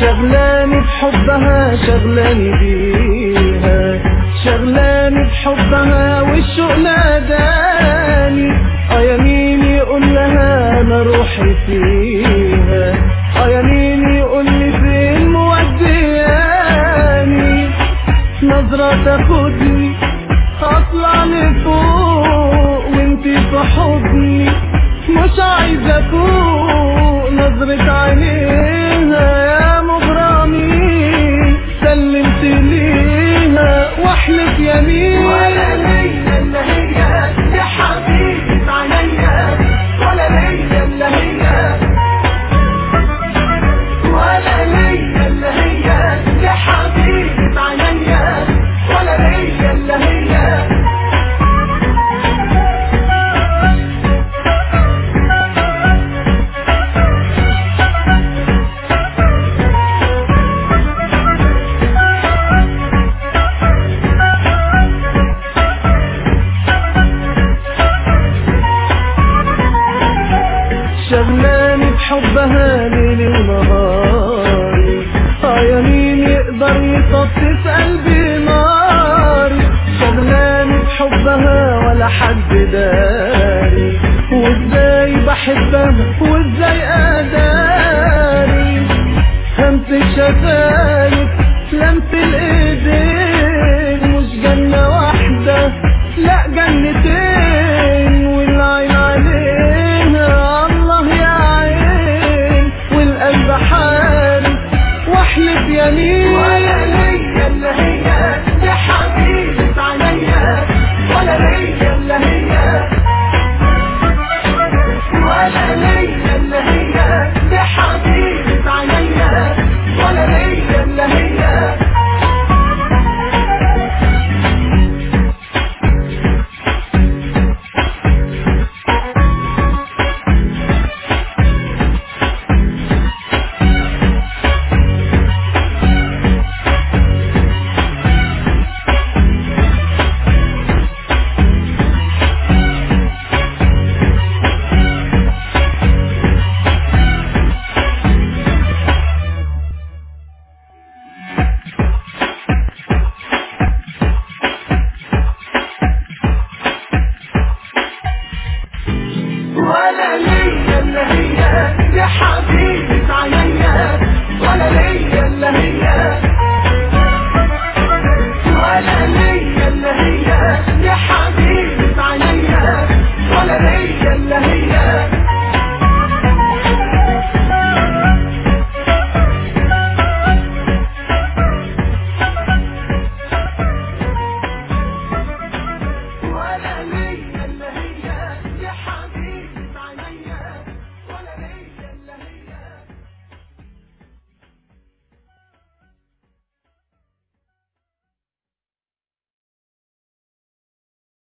شغلاني بحبها شغلاني بيها شغلاني بحبها والشوق ناداني اه يا مين يقول لها انا روحي فيها اه يا مين يقول لي فين مودياني نظرة تاخدني اطلع لفوق وانتي في حضني مش عايزة فوق نظرة عينيها يا مغرمين سلمت ليها واحلف يمين ولا ليا الا هي يا حبيبة عينيا ولا ليا الا هي ولا ليا الا هي يا حبيبة عينيا ولا ليا الا هي شغلاني بحبها ليلي ونهاري اه يا مين يقدر يطفي في قلبي ناري شغلاني بحبها ولا حد داري وازاي بحبها وازاي اداري همس الشفايف لمس الايدين مش جنة واحدة لا جنتين والعين عليها الله يا عين والقلب حارس واحلف يمين ولا ليا الا هي يا حبيبة عينيا ولا ليا الا هي ولا ليا الا هي يا حبيبة